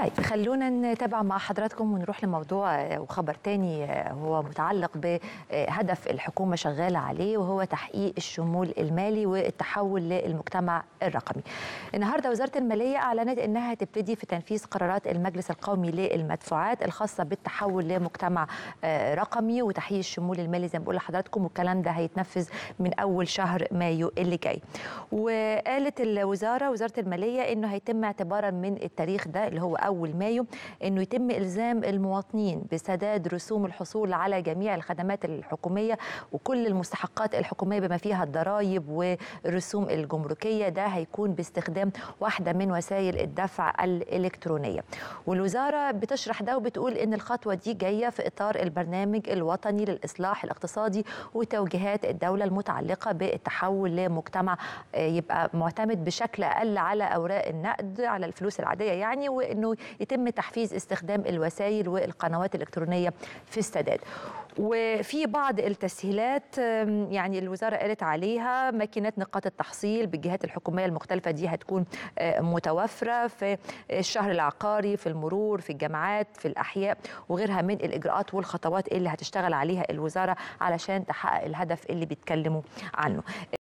طيب خلونا نتابع مع حضراتكم ونروح لموضوع وخبر تاني هو متعلق بهدف الحكومة شغالة عليه وهو تحقيق الشمول المالي والتحول للمجتمع الرقمي النهاردة وزارة المالية أعلنت أنها تبتدي في تنفيذ قرارات المجلس القومي للمدفوعات الخاصة بالتحول لمجتمع رقمي وتحقيق الشمول المالي زي ما بقول لحضراتكم والكلام ده هيتنفذ من أول شهر مايو اللي جاي وقالت الوزارة وزارة المالية أنه هيتم اعتبارا من التاريخ ده اللي هو أول مايو أنه يتم إلزام المواطنين بسداد رسوم الحصول على جميع الخدمات الحكومية وكل المستحقات الحكومية بما فيها الضرائب والرسوم الجمركية ده هيكون باستخدام واحدة من وسائل الدفع الإلكترونية والوزارة بتشرح ده وبتقول أن الخطوة دي جاية في إطار البرنامج الوطني للإصلاح الاقتصادي وتوجيهات الدولة المتعلقة بالتحول لمجتمع يبقى معتمد بشكل أقل على أوراق النقد على الفلوس العادية يعني وأنه يتم تحفيز استخدام الوسائل والقنوات الإلكترونية في السداد وفي بعض التسهيلات يعني الوزارة قالت عليها ماكينات نقاط التحصيل بالجهات الحكومية المختلفة دي هتكون متوفرة في الشهر العقاري في المرور في الجامعات في الأحياء وغيرها من الإجراءات والخطوات اللي هتشتغل عليها الوزارة علشان تحقق الهدف اللي بيتكلموا عنه